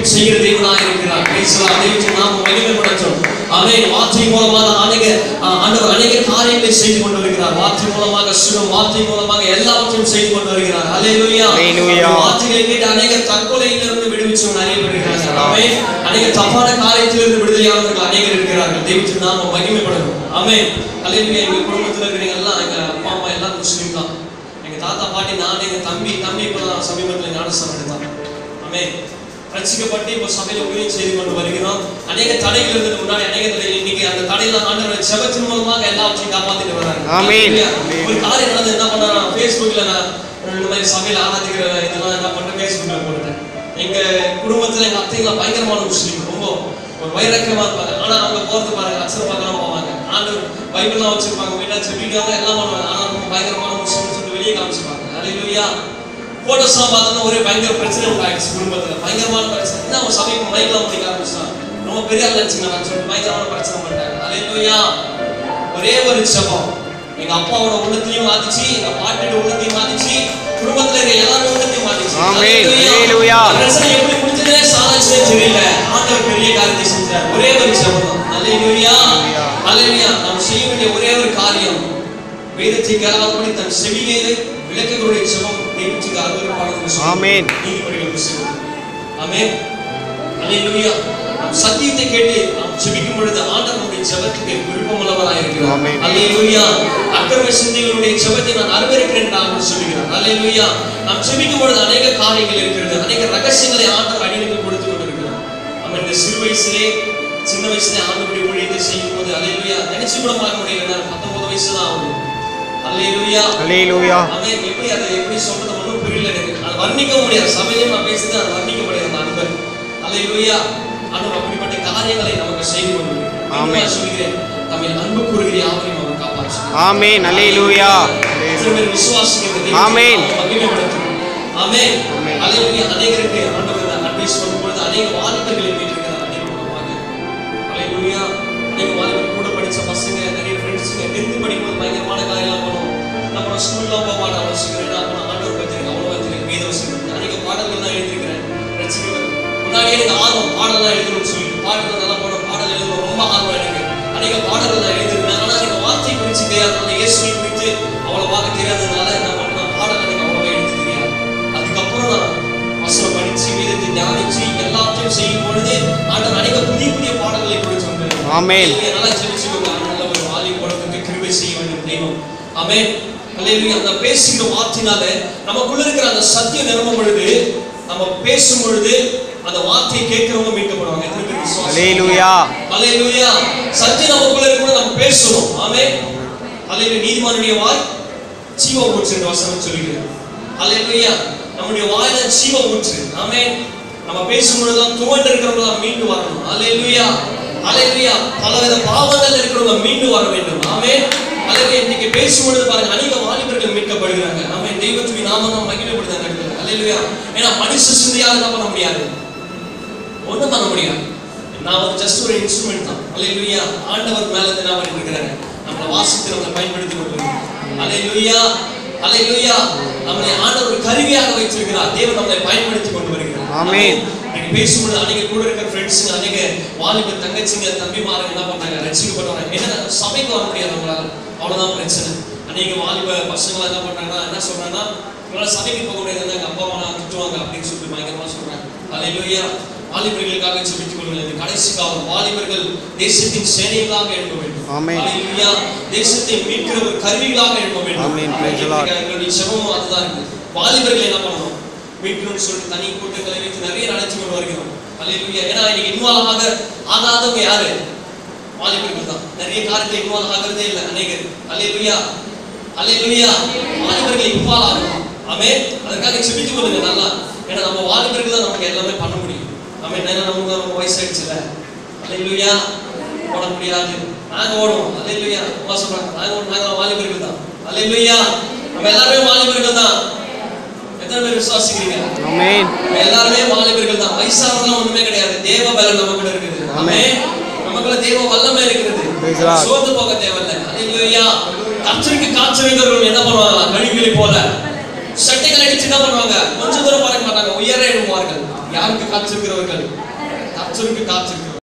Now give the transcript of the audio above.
எல்லாவற்றையும் செய்கிற தேவனாக இருக்கிறார் பேசலாம் தேவன் நாம் மகிமைப்படட்டும் ஆமென் வார்த்தை மூலமாக அநேக ஆஹ், ஆண்டவர் அநேக காரியங்களை செய்து கொண்டு வருகிறார் வார்த்தை மூலமாக சுகம் வார்த்தை மூலமாக எல்லாவற்றையும் செய்து கொண்டு வருகிறார் ஹalleluya Hallelujah. வார்த்தைகளை கேட்டு அநேக தற்கொலையிலிருந்து விடுவிச்சவங்க நிறைய பேர் இருக்கிறாங்க ஆமென் அநேக தப்பான காரியத்திலிருந்து விடுதலையானவர்கள் அநேகர் இருக்கிறார்கள் தெய்வத்தின் நாம மகிமைப்படணும் ஆமென் ஹalleluya எங்க குடும்பத்துல இருக்கிறவங்க எல்லாம் எங்க அப்பா அம்மா எல்லாம் முஸ்லீம் தான் எங்க தாத்தா பாட்டி நான் எங்க தம்பி தம்பி இப்பதான் சமீபத்துல ஞானஸ்தானம் எடுத்தான் ஆமென் ரட்சிக்கப்பட்டு இப்போ சபையில ஊழியம் செய்து கொண்டு வருகிறோம் அநேக தடைகள் இருந்தது முன்னாடி அநேக தடைகள் இன்னைக்கு அந்த தடையில ஆண்டவர் செபத்தின் மூலமாக எல்லாவற்றையும் காப்பாத்திட்டு வராங்க ஆமென். Hallelujah. ஒரு காரியம் நடந்து என்ன பண்ணேன் ஃபேஸ்புக்ல நான் இந்த மாதிரி சபையில ஆராதிக்கிற இதெல்லாம் என்ன பண்ணேன் ஃபேஸ்புக்ல போட்டுட்டேன் எங்க குடும்பத்துல எங்க அத்தைங்களாம் பயங்கரமான முஸ்லீம் ரொம்ப ஒரு வைரக்கியமா இருப்பாங்க ஆனா அவங்க போறது பாருங்க அச்சர பார்க்கலாம் போவாங்க ஆண்டு பைபிள்லாம் வச்சிருப்பாங்க வீட்டா செபிக்காம எல்லாம் பண்ணுவாங்க ஆனா ரொம்ப பயங்கரமான முஸ்லீம் சொல்லிட்டு வெளியே காமிச்சிருப்பாங்க அலையிலுயா போட்டோஸ்லாம் பார்த்தோன்னா ஒரே பயங்கர பிரச்சனை உண்டாயிடுச்சு குடும்பத்துல பயங்கரமான பிரச்சனை என்ன அவன் சபைக்கு மைக்லாம் முடிக்க ஆரம்பிச்சான் ரொம்ப பெரிய ஆள் நினைச்சுங்க நான் சொல்லிட்டு பயங்கரமான பிரச்சனை பண்ணிட்டாங்க அலையிலுயா ஒரே ஒரு ஜெபம் எங்க அப்பாவோட உள்ளத்தையும் மாத்திச்சு எங்க பாட்டியோட உள்ளத்தையும் மாத்திச்சு குடும்பத்துல இருக்க எல்லாரும் உள்ளத்தையும் மாத்திச்சு ஆமென். Hallelujah. Hallelujah. அந்த பிரச்சனை எப்படி முடிஞ்சதே சாதிச்சதே தெரியல ஆண்டவர் பெரிய காரியத்தை செஞ்சார் ஒரே ஒரு ஜெபம் தான் அல்லேலூயா அல்லேலூயா நாம் செய்ய வேண்டிய ஒரே ஒரு காரியம் வேதத்தை கேளாதபடி தன் செவிகளை விளக்கக்கூடிய ஜெபம் தெய்வத்துக்கு அருவருப்பானது ஆமென். நீதிபதிகளுக்கு செய்வது ஆமென் அல்லேலூயா நாம் சத்தியத்தை கேட்டு நாம் ஜெபிக்கும் பொழுது ஆண்டவர் நம்முடைய ஜெபத்துக்கு விருப்பமுள்ளவராக இருக்கிறார் ஆமென். அல்லேலூயா அக்கிரம சிந்தைகளுடைய ஜெபத்தை நான் அருவருக்கிறேன் என்று ஆண்டவர் சொல்லுகிறார் அல்லேலூயா நாம் ஜெபிக்கும் பொழுது அநேக காரியங்கள் இருக்கிறது அநேக ரகசியங்களை ஆண்டவர் அடிமைக்கு கொடுத்து கொண்டிருக்கிறார் நம்ம இந்த சிறு வயசுலே சின்ன வயசுல ஆண்டவருடைய ஊழியத்தை செய்யும் போது அல்லேலூயா நினைச்சு கூட பார்க்க முடியல நான் பத்தொன்பது வயசு தான் ஆகுது அல்லேலூயா ஹalleluya அவன் எப்படி அதை எப்படி சொல்றது ஒன்றும் புரியல எனக்கு அது வர்ணிக்க முடியாது சபையில நான் பேசுறது அது வர்ணிக்க முடியாது அந்த அன்பர் அல்லேலூயா ஆண்டவர் அப்படிப்பட்ட காரியங்களை நமக்கு செய்து கொண்டு ஆமென். சொல்கிறேன் நம்மை அன்பு கூறுகிற யாவரையும் அவர் காப்பாற்று ஆமென் ஹalleluya எத்தனை பேர் விசுவாசிக்கிறது ஆமென். மகிமைப்படுத்தும் ஆமென் அல்லேலூயா அநேகருக்கு ஆண்டவர் இந்த அன்பை சொல்லும் பொழுது அநேக வாலிபர்களை மீட்டிருக்கிறார் அநேக மூலமாக அல்லேலூயா அநேக வாலிபர் கூட படிச்ச பசங்க நிறைய ஃப்ரெண்ட்ஸுங்க டென்த் படிக்கும்போது பயங்கரமான காரியம்லாம் பண்ணுவோம் நம்ம ஸ்கூல்லாம் போக மாட்டோம் அவசியம் நான் அப்புறம் ஆண்டவர் பத்திரிக்கை அவ்வளோ பத்திரிக்கை வேத வசனம் அநேக பாடல்கள் தான் எழுதியிருக்கிறேன் ரசிக்கிறேன் முன்னாடியே எனக்கு ஆர்வம் பாடலாம் எழுதணும்னு சொல்லிட்டு பாடல்கள் நல்லா போனோம் பாடல் எழுதணும் ரொம்ப ஆர்வம் எனக்கு அநேக பாடல்கள் நான் எழுதிருக்கேன் ஆனால் எனக்கு வார்த்தை குறித்து தெரியாதனால இயேசுவை குறித்து அவ்வளோ பார்க்க தெரியாததுனால என்ன பண்ணேன் பாடல் எனக்கு அவ்வளோ எழுத தெரியாது அதுக்கப்புறம் நான் வசனம் படிச்சு வேதத்தை தியானிச்சு எல்லாத்தையும் செய்யும் பொழுது ஆண்டவர் அநேக புதிய புதிய பாடல்களை கொடுத்து வந்தார் ஆமென். நல்லா ஜெபிச்சுக்கோங்க நல்ல ஒரு வாலி போடுறதுக்கு கிருபை செய்ய வேண்டும் தெய்வம் ஆமென் அல்லேலூயா அந்த பேசுகிற வார்த்தையினால நமக்குள்ள இருக்கிற அந்த சத்தியம் நிரம்பும் பொழுது நம்ம பேசும் பொழுது அந்த வார்த்தையை கேட்கிறவங்க மீட்கப்படுவாங்க எத்தனை பேர் விசுவாசம் ஹalleluya அல்லேலூயா சத்தியம் நமக்குள்ள இருக்கும்போது நம்ம பேசணும் ஆமென் அல்லேலூயா நீதிமானுடைய வாய் ஜீவ ஊற்று என்ற வசனம் சொல்லுகிறது அல்லேலூயா நம்முடைய வாயில ஜீவ ஊற்று ஆமென் நம்ம பேசும் பொழுதுதான் துவண்டு இருக்கிறவங்க மீண்டு வரணும் அல்லேலூயா அல்லேலூயா பலவித பாவங்கள் இருக்கிறவங்க மீண்டு வர வேண்டும் ஆமென் அல்லேலூயா இன்னைக்கு பேசும் பொழுது பாருங்க அநேக வாலிபர்கள் மீட்கப்படுகிறாங்க ஆமென் தெய்வத்துவின் நாமம் மகிமைப்படுத்த நடக்கிறது அல்லேலூயா ஏன்னா மனுஷ சிந்தையால் என்ன பண்ண முடியாது ஒண்ணும் பண்ண முடியாது நான் ஒரு ஜஸ்ட் ஒரு இன்ஸ்ட்ருமெண்ட் தான் அல்லேலூயா ஆண்டவர் மேல இருந்து நான் பண்ணிருக்கிறாரு நம்மளை வாசித்து நம்மளை பயன்படுத்தி கொண்டிருக்கிறோம் அல்லேலூயா அல்லேலூயா நம்மளை ஆண்டவர் ஒரு கருவியாக வைத்திருக்கிறார் தேவன் நம்மளை பயன்படுத்தி கொண்டு வருகிறார் ஆமென். நீங்க பேசும்போது அநேக கூட இருக்கிற ஃப்ரெண்ட்ஸுங்க அநேக வாலிப தங்கச்சிங்க தம்பிமாரங்க என்ன பண்றாங்க ரசிக்கப்பட்டவங்க என்ன சபைக்கு வர முடியாது அவங்களால அவ்வளவுதான் பிரச்சனை அநேக வாலிப பசங்க என்ன பண்றாங்கன்னா என்ன சொல்றாங்கன்னா இவங்களால சபைக்கு போக முடியாது எங்க அப்பா அம்மா திட்டுவாங்க அப்படின்னு சொல்லிட்டு பயங்கரமா சொல்றாங்க அல்லேலூயா வாலிபர்களுக்காக ஜெபித்துக் கொள்ளுங்கள் இந்த கடைசி காலம் வாலிபர்கள் தேசத்தின் சேனைகளாக எழும்ப வேண்டும் ஆமென். அல்லேலூயா தேசத்தை மீட்கிற ஒரு கருவிகளாக எழும்ப வேண்டும் ஆமென். Praise the Lord. எங்களுடைய ஜெபமும் அதுதான் இருக்கு வாலிபர்கள் என்ன பண்ணணும் மீட்கணும்னு சொல்லிட்டு தனி கூட்டங்களை வைத்து நிறைய நடத்தி கொண்டு வருகிறோம் அல்லேலூயா ஏன்னா இன்னைக்கு இன்வால்வ் ஆக ஆகாதவங்க யாரு வாலிபர்கள் தான் நிறைய காரியத்தை இன்வால்வ் ஆகிறதே இல்லை அநேகர் அல்லேலூயா அல்லேலூயா வாலிபர்கள் இன்வால்வ் ஆகணும் ஆமே அதற்காக செபித்து கொள்ளுங்க நல்லா ஏன்னா நம்ம வாலிபர்கள் தான் நமக்கு எல்லாமே பண்ண முடியும் ஆமே ஏன்னா நமக்கு தான் ரொம்ப வயசாயிடுச்சுல அல்லேலூயா ஓட முடியாது நாங்க ஓடுவோம் அல்லேலூயா அம்மா சொல்றாங்க நாங்க ஓடுவோம் நாங்க வாலிபர்கள் தான் அல்லேலூயா நம்ம எல்லாருமே வாலிபர்கள் தான் எத்தனை பேர் விசுவாசிக்கிறீங்க ஆமென் நம்ம எல்லாருமே வாலிபர்கள் தான் வயசானவங்க ஒண்ணுமே கிடையாது தேவ பலன் நமக்குள்ள இருக்குது ஆமே நமக்குள்ள தேவ வல்லமை இருக்கிறது Praise the Lord. சோர்ந்து போக தேவையில்லை அல்லேலூயா கர்த்தருக்கு காய்ச்சல் என்ன பண்ணுவாங்க கழிவுகளை போல சட்டைகள் அடிச்சு என்ன பண்ணுவாங்க கொஞ்ச தூரம் பார்க்க மாட்டாங்க உயர எழுவார்கள் யாருக்கு காத்திருக்கிறவர்கள் கர்த்தருக்கு காத்திருக்கிறவர்கள்